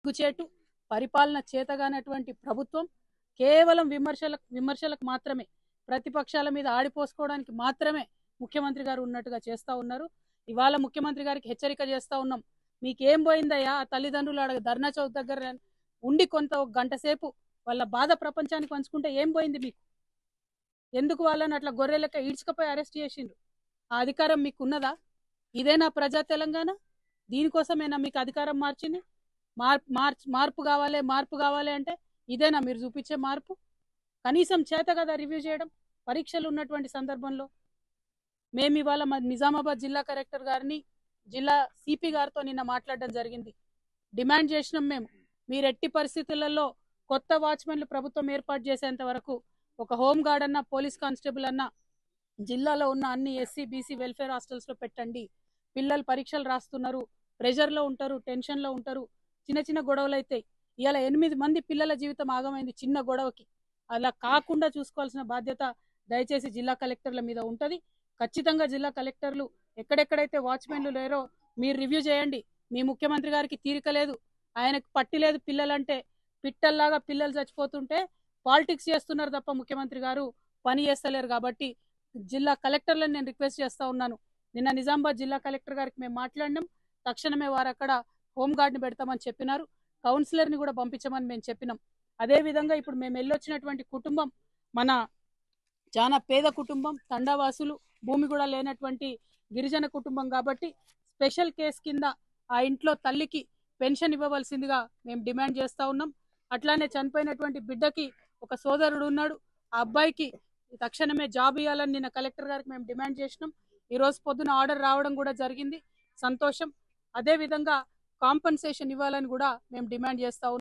సిగ్గుచేటు పరిపాలన చేతగానటువంటి ప్రభుత్వం కేవలం విమర్శలకు విమర్శలకు మాత్రమే ప్రతిపక్షాల మీద ఆడిపోసుకోవడానికి మాత్రమే ముఖ్యమంత్రి గారు ఉన్నట్టుగా చేస్తా ఉన్నారు ఇవాళ ముఖ్యమంత్రి గారికి హెచ్చరిక చేస్తా ఉన్నాం మీకేం పోయిందయ్యా ఆ తల్లిదండ్రులు ఆడ ధర్నా చౌక్ దగ్గర ఉండి కొంత ఒక గంట సేపు వాళ్ళ బాధ ప్రపంచానికి పంచుకుంటే ఏం పోయింది మీకు ఎందుకు వాళ్ళని అట్లా గొర్రెలక ఈడ్చుకపోయి అరెస్ట్ చేసిండ్రు ఆ అధికారం మీకు ఉన్నదా ఇదేనా ప్రజా తెలంగాణ దీనికోసమేనా మీకు అధికారం మార్చింది మార్పు మార్చ్ మార్పు కావాలి మార్పు కావాలి అంటే ఇదేనా మీరు చూపించే మార్పు కనీసం చేత కదా రివ్యూ చేయడం పరీక్షలు ఉన్నటువంటి సందర్భంలో మేము ఇవాళ మా నిజామాబాద్ జిల్లా కలెక్టర్ గారిని జిల్లా సిపి గారితో నిన్న మాట్లాడడం జరిగింది డిమాండ్ చేసినాం మేము మీరు ఎట్టి పరిస్థితులలో కొత్త వాచ్మెన్లు ప్రభుత్వం ఏర్పాటు చేసేంత వరకు ఒక హోమ్ గార్డ్ అన్న పోలీస్ కానిస్టేబుల్ అన్న జిల్లాలో ఉన్న అన్ని ఎస్సీ బీసీ వెల్ఫేర్ హాస్టల్స్ లో పెట్టండి పిల్లలు పరీక్షలు రాస్తున్నారు ప్రెషర్ లో ఉంటారు టెన్షన్ లో ఉంటారు చిన్న చిన్న గొడవలు అవుతాయి ఇవాళ ఎనిమిది మంది పిల్లల జీవితం ఆగమైంది చిన్న గొడవకి అలా కాకుండా చూసుకోవాల్సిన బాధ్యత దయచేసి జిల్లా కలెక్టర్ల మీద ఉంటది ఖచ్చితంగా జిల్లా కలెక్టర్లు ఎక్కడెక్కడైతే వాచ్మెన్లు లేరో మీరు రివ్యూ చేయండి మీ ముఖ్యమంత్రి గారికి తీరిక లేదు ఆయనకు పట్టి లేదు పిల్లలంటే పిట్టల్లాగా పిల్లలు చచ్చిపోతుంటే పాలిటిక్స్ చేస్తున్నారు తప్ప ముఖ్యమంత్రి గారు పని చేస్తలేరు కాబట్టి జిల్లా కలెక్టర్లను నేను రిక్వెస్ట్ చేస్తా ఉన్నాను నిన్న నిజామాబాద్ జిల్లా కలెక్టర్ గారికి మేము మాట్లాడినాం తక్షణమే వారు అక్కడ హోంగార్డ్ని పెడతామని చెప్పినారు కౌన్సిలర్ని కూడా పంపించమని మేము చెప్పినాం అదే విధంగా ఇప్పుడు మేము వెళ్ళొచ్చినటువంటి కుటుంబం మన చాలా పేద కుటుంబం తండావాసులు భూమి కూడా లేనటువంటి గిరిజన కుటుంబం కాబట్టి స్పెషల్ కేసు కింద ఆ ఇంట్లో తల్లికి పెన్షన్ ఇవ్వవలసిందిగా మేము డిమాండ్ చేస్తా ఉన్నాం అట్లానే చనిపోయినటువంటి బిడ్డకి ఒక సోదరుడు ఉన్నాడు ఆ అబ్బాయికి తక్షణమే జాబ్ ఇవ్వాలని నిన్న కలెక్టర్ గారికి మేము డిమాండ్ చేసినాం ఈ రోజు పొద్దున ఆర్డర్ రావడం కూడా జరిగింది సంతోషం అదే విధంగా కాంపన్సేషన్ ఇవ్వాలని కూడా మేము డిమాండ్ చేస్తా ఉన్నాం